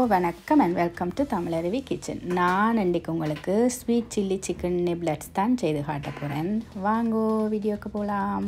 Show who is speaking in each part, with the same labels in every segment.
Speaker 1: வணக்கம் and welcome to Tamilaruvi kitchen நான் இன்றைக்கு உங்களுக்கு ஸ்வீட் சில்லி சிக்கன் நிப்லெட்ஸ் தான் செய்து காட்ட போகிறேன் வாங்கோ வீடியோக்கு போகலாம்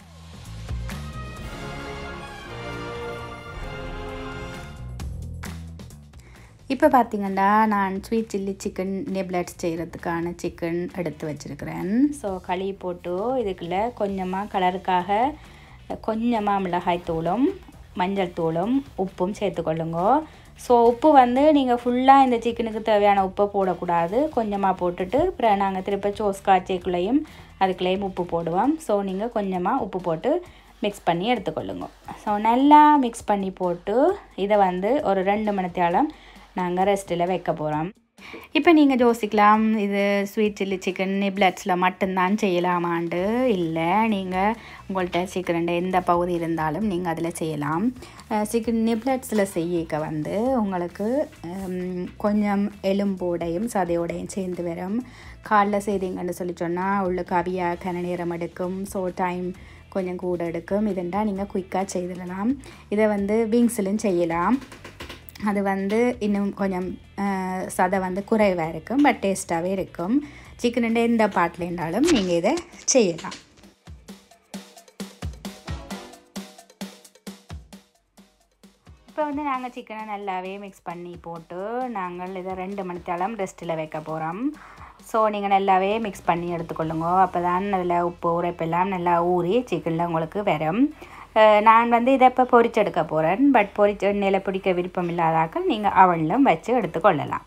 Speaker 1: இப்போ பார்த்தீங்கன்னா நான் ஸ்வீட் சில்லி சிக்கன் நிப்லெட்ஸ் செய்கிறதுக்கான சிக்கன் எடுத்து வச்சுருக்கிறேன் ஸோ களி போட்டு இதுக்குள்ளே கொஞ்சமாக கலருக்காக கொஞ்சமாக மிளகாய் தூளும் மஞ்சள் தூளும் உப்பும் சேர்த்துக்கொள்ளுங்க ஸோ உப்பு வந்து நீங்கள் ஃபுல்லாக இந்த சிக்கனுக்கு தேவையான உப்பை போடக்கூடாது கொஞ்சமாக போட்டுட்டு அப்புறம் நாங்கள் திருப்ப சோஸ் காய்ச்சிக்குள்ளேயும் அதுக்குள்ளேயும் உப்பு போடுவோம் ஸோ நீங்கள் கொஞ்சமாக உப்பு போட்டு மிக்ஸ் பண்ணி எடுத்துக்கொள்ளுங்க ஸோ நல்லா மிக்ஸ் பண்ணி போட்டு இதை வந்து ஒரு ரெண்டு மணி தேலம் நாங்கள் ரெஸ்ட்டில் வைக்க போகிறோம் இப்போ நீங்கள் யோசிக்கலாம் இது ஸ்வீட் சில்லி சிக்கன் நிப்லெட்ஸில் மட்டும்தான் செய்யலாமாண்டு இல்லை நீங்கள் உங்கள்கிட்ட சிக்கன் எந்த பகுதி இருந்தாலும் நீங்கள் அதில் செய்யலாம் சிக்கன் நிப்லெட்ஸில் செய்யிக்க வந்து உங்களுக்கு கொஞ்சம் எலும்போடையும் சதையோடையும் சேர்ந்து வரும் காலைல செய்தீங்கன்னு சொல்லி சொன்னால் உள்ளுக்கு அவியாக கன நேரம் எடுக்கும் ஸோ டைம் கொஞ்சம் கூட எடுக்கும் இதுண்டா நீங்கள் குயிக்காக செய்திடலாம் இதை வந்து விங்ஸிலும் செய்யலாம் அது வந்து இன்னும் கொஞ்சம் சதை வந்து குறைவாக இருக்கும் பட் டேஸ்ட்டாகவே இருக்கும் சிக்கனுடைய எந்த பாட்டில் இருந்தாலும் நீங்கள் இதை செய்யலாம் இப்போ வந்து நாங்கள் சிக்கனை நல்லாவே மிக்ஸ் பண்ணி போட்டு நாங்கள் இதை ரெண்டு மணித்தாலும் ரெஸ்ட்டில் வைக்க போகிறோம் ஸோ நீங்கள் நல்லாவே மிக்ஸ் பண்ணி எடுத்துக்கொள்ளுங்க அப்போ தான் அதில் உப்பு உரைப்பெல்லாம் நல்லா ஊறி சிக்கனில் உங்களுக்கு வரும் நான் வந்து இதை இப்போ பொரிச்செடுக்க போகிறேன் பட் பொரிச்ச எண்ணெயில் பிடிக்க விருப்பம் இல்லாதாக்கள் நீங்கள் அவளிலும் வச்சு எடுத்துக்கொள்ளலாம்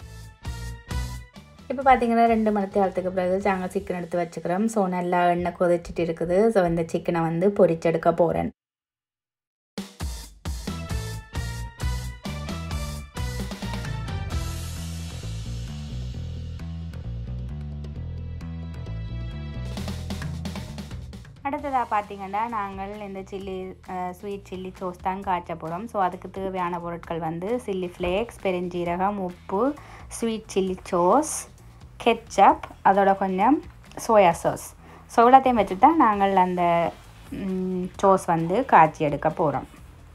Speaker 1: இப்போ பார்த்தீங்கன்னா ரெண்டு மணி நேரத்துக்கு பிறகு நாங்கள் சிக்கன் எடுத்து வச்சுக்கிறோம் ஸோ நல்லா எண்ணெய் கொதிச்சிட்டு இருக்குது ஸோ இந்த சிக்கனை வந்து பொரிச்செடுக்க போகிறேன் அடுத்ததாக பார்த்தீங்கன்னா நாங்கள் இந்த சில்லி ஸ்வீட் சில்லி சோஸ் தான் காய்ச்ச போகிறோம் ஸோ அதுக்கு தேவையான பொருட்கள் வந்து சில்லி ஃப்ளேக்ஸ் பெருஞ்சீரகம் உப்பு ஸ்வீட் சில்லி சோஸ் கெச்சப் அதோட கொஞ்சம் சோயா சாஸ் ஸோ இவ்வளோத்தையும் வச்சு தான் நாங்கள் அந்த சோஸ் வந்து காய்ச்சி எடுக்க போகிறோம்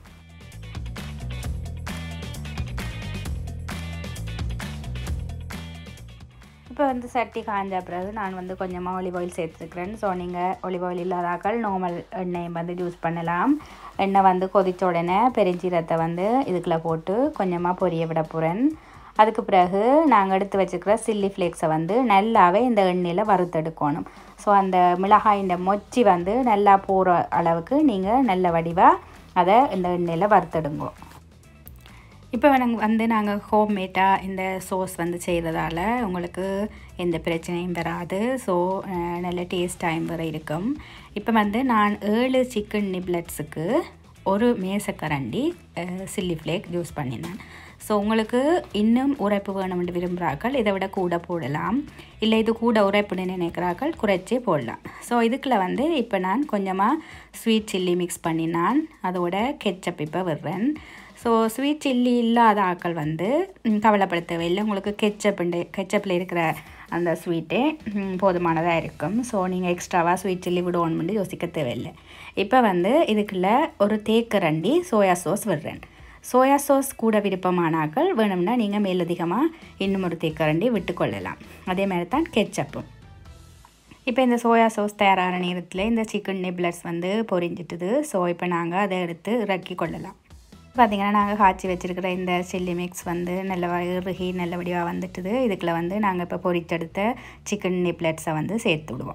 Speaker 1: இப்போ வந்து சட்டி காய்ஞ்ச பிறகு நான் வந்து கொஞ்சமாக ஒலிவ் ஆயில் சேர்த்துருக்குறேன் ஸோ நீங்கள் ஒலிவ் ஆயில் இல்லாதாக்கள் நார்மல் எண்ணெயை வந்து யூஸ் பண்ணலாம் எண்ணெய் வந்து கொதித்த உடனே பெருஞ்சீரத்தை வந்து இதுக்குள்ளே போட்டு கொஞ்சமாக பொரிய விட போகிறேன் அதுக்கு பிறகு நாங்கள் எடுத்து வச்சுக்கிற சில்லி ஃப்ளேக்ஸை வந்து நல்லாவே இந்த எண்ணெயில் வறுத்தெடுக்கணும் ஸோ அந்த மிளகாயின் மொச்சி வந்து நல்லா போகிற அளவுக்கு நீங்கள் நல்ல வடிவாக அதை இந்த எண்ணெயில் வறுத்தெடுங்கோ இப்போ நாங்கள் வந்து நாங்கள் ஹோம்மேட்டாக இந்த சோஸ் வந்து செய்கிறதால உங்களுக்கு எந்த பிரச்சனையும் வராது ஸோ நல்ல டேஸ்டாயும் வர இருக்கும் இப்போ வந்து நான் ஏழு சிக்கன் நிப்லெட்ஸுக்கு ஒரு மேசக்கரண்டி சில்லி ஃப்ளேக் யூஸ் பண்ணினேன் ஸோ உங்களுக்கு இன்னும் உரைப்பு வேணும்னு விரும்புகிறார்கள் இதை விட கூட போடலாம் இல்லை இது கூட உரைப்புன்னு நினைக்கிறார்கள் குறைச்சி போடலாம் ஸோ இதுக்குள்ள வந்து இப்போ நான் கொஞ்சமாக ஸ்வீட் சில்லி மிக்ஸ் பண்ணினான் அதோட கெச்சப் இப்போ விடுறேன் ஸோ ஸ்வீட் சில்லி இல்லாத ஆக்கள் வந்து கவலைப்பட தேவையில்லை உங்களுக்கு கெச்சப்புண்டு கெச்சப்பில் இருக்கிற அந்த ஸ்வீட்டே போதுமானதாக இருக்கும் ஸோ நீங்கள் எக்ஸ்ட்ராவாக ஸ்வீட் சில்லி விடுவோம்னு யோசிக்க தேவையில்லை இப்போ வந்து இதுக்குள்ளே ஒரு தேக்கரண்டி சோயா சோஸ் விடுறேன் சோயா சோஸ் கூட விருப்பமானாக்கள் வேணும்னா நீங்கள் மேலதிகமாக இன்னும் ஒரு தேக்கரண்டி விட்டுக்கொள்ளலாம் அதே மாதிரி தான் கெச்சப்பும் இப்போ இந்த சோயா சாஸ் தயாரான நேரத்தில் இந்த சிக்கன் நிப்லர்ஸ் வந்து பொரிஞ்சிட்டுது ஸோ இப்போ நாங்கள் அதை எடுத்து இறக்கி கொள்ளலாம் பார்த்திங்கன்னா நாங்கள் காய்ச்சி வச்சுருக்கிற இந்த சில்லி மிக்ஸ் வந்து நல்ல இறுகி நல்ல வடிவாக வந்துட்டுது இதுக்குள்ள வந்து நாங்கள் இப்போ பொரித்தெடுத்த சிக்கன் நிப்லெட்ஸை வந்து சேர்த்து விடுவோம்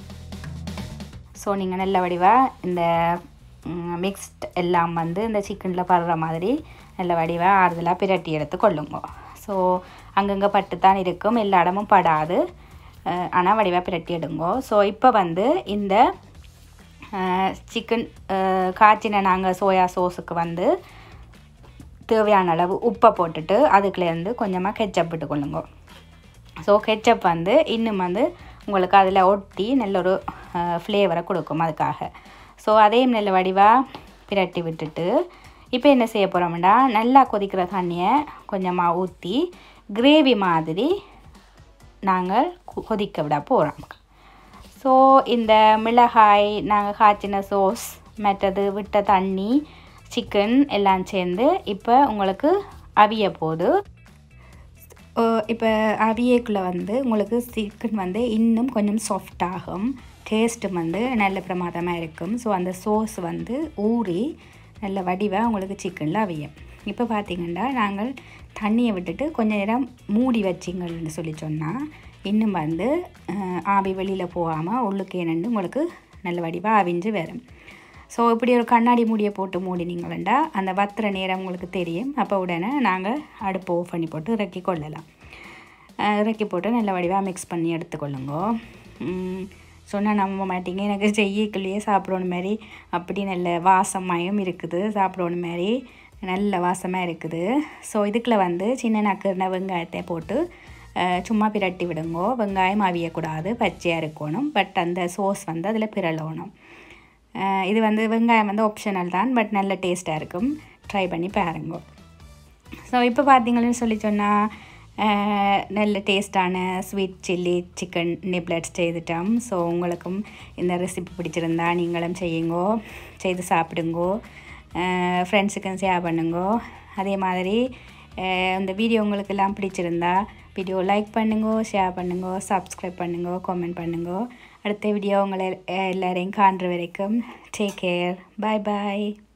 Speaker 1: ஸோ நீங்கள் நல்ல வடிவாக இந்த மிக்ஸ்ட் எல்லாம் வந்து இந்த சிக்கனில் படுற மாதிரி நல்ல வடிவாக ஆறுதலாக பிரட்டி எடுத்து கொள்ளுங்க ஸோ அங்கங்கே பட்டு தான் இருக்கும் எல்லா இடமும் படாது ஆனால் வடிவாக பிரட்டி எடுங்கோ ஸோ இப்போ வந்து இந்த சிக்கன் காய்ச்சின நாங்கள் சோயா சோஸுக்கு வந்து தேவையான அளவு உப்பை போட்டுட்டு அதுக்குலேருந்து கொஞ்சமாக கெச்சப் விட்டுக்கொள்ளுங்க ஸோ கெச்சப் வந்து இன்னும் வந்து உங்களுக்கு அதில் ஒட்டி நல்ல ஒரு ஃப்ளேவரை கொடுக்கும் அதுக்காக ஸோ அதையும் நல்ல வடிவாக பிரட்டி விட்டுட்டு இப்போ என்ன செய்ய போகிறோம்னா நல்லா கொதிக்கிற தண்ணியை கொஞ்சமாக ஊற்றி கிரேவி மாதிரி நாங்கள் கொதிக்க விட போகிறோம் ஸோ இந்த மிளகாய் நாங்கள் காய்ச்சின சோஸ் மற்றது விட்ட தண்ணி சிக்கன் எல்லாம் சேர்ந்து இப்போ உங்களுக்கு அவிய போது இப்போ அவியக்குள்ளே வந்து உங்களுக்கு சிக்கன் வந்து இன்னும் கொஞ்சம் சாஃப்ட் ஆகும் டேஸ்ட்டும் வந்து நல்ல பிரமாதமாக இருக்கும் ஸோ அந்த சோஸ் வந்து ஊறி நல்ல வடிவாக உங்களுக்கு சிக்கனில் அவியும் இப்போ பார்த்தீங்கன்னா நாங்கள் தண்ணியை விட்டுட்டு கொஞ்ச நேரம் மூடி வச்சிங்கள்னு சொல்லி சொன்னால் இன்னும் வந்து அஹ், ஆவி வெளியில் போகாமல் உள்ளுக்கு என்னென்னு உங்களுக்கு நல்ல வடிவாக அவிஞ்சு வரும் ஸோ இப்படி ஒரு கண்ணாடி மூடியை போட்டு மூடினீங்களா அந்த வத்துற நேரம் உங்களுக்கு தெரியும் அப்போ உடனே நாங்கள் அடுப்பு ஆஃப் பண்ணி போட்டு இறக்கி கொள்ளலாம் அஹ் இறக்கி போட்டு நல்ல வடிவாக மிக்ஸ் பண்ணி எடுத்துக்கொள்ளுங்க சொன்னால் நம்ப மாட்டீங்க எனக்கு செய்யக்குள்ளேயே சாப்பிடணும் மாதிரி அப்படி நல்ல வாசமாயும் இருக்குது சாப்பிடணும் மாதிரி நல்ல வாசமாக இருக்குது ஸோ இதுக்குள்ள வந்து சின்ன நக்குன வெங்காயத்தை போட்டு அஹ், சும்மா பிரட்டி விடுங்கோ வெங்காயம் அவியக்கூடாது பச்சையாக இருக்கணும் பட் அந்த சோஸ் வந்து அதில் பிறலணும் அஹ், இது வந்து வெங்காயம் வந்து ஆப்ஷனல் தான் பட் நல்ல டேஸ்ட்டாக இருக்கும் ட்ரை பண்ணி பாருங்க ஸோ இப்போ பார்த்தீங்கன்னு சொல்லி சொன்னால் நல்ல டேஸ்டான ஸ்வீட் சில்லி சிக்கன் நிப்லெட்ஸ் செய்துட்டோம் ஸோ உங்களுக்கும் இந்த ரெசிபி பிடிச்சிருந்தா நீங்களும் செய்யுங்கோ செய்து சாப்பிடுங்கோ ஃப்ரெண்ட்ஸுக்கும் ஷேர் பண்ணுங்கோ அதே மாதிரி அஹ், இந்த வீடியோ உங்களுக்கு எல்லாம் பிடிச்சிருந்தா வீடியோ லைக் பண்ணுங்கோ ஷேர் பண்ணுங்கோ சப்ஸ்கிரைப் பண்ணுங்கோ கமெண்ட் பண்ணுங்கோ அடுத்த வீடியோ உங்களை அஹ், எல்லாரையும் காண்ற வரைக்கும் டேக் கேர் பாய் பாய்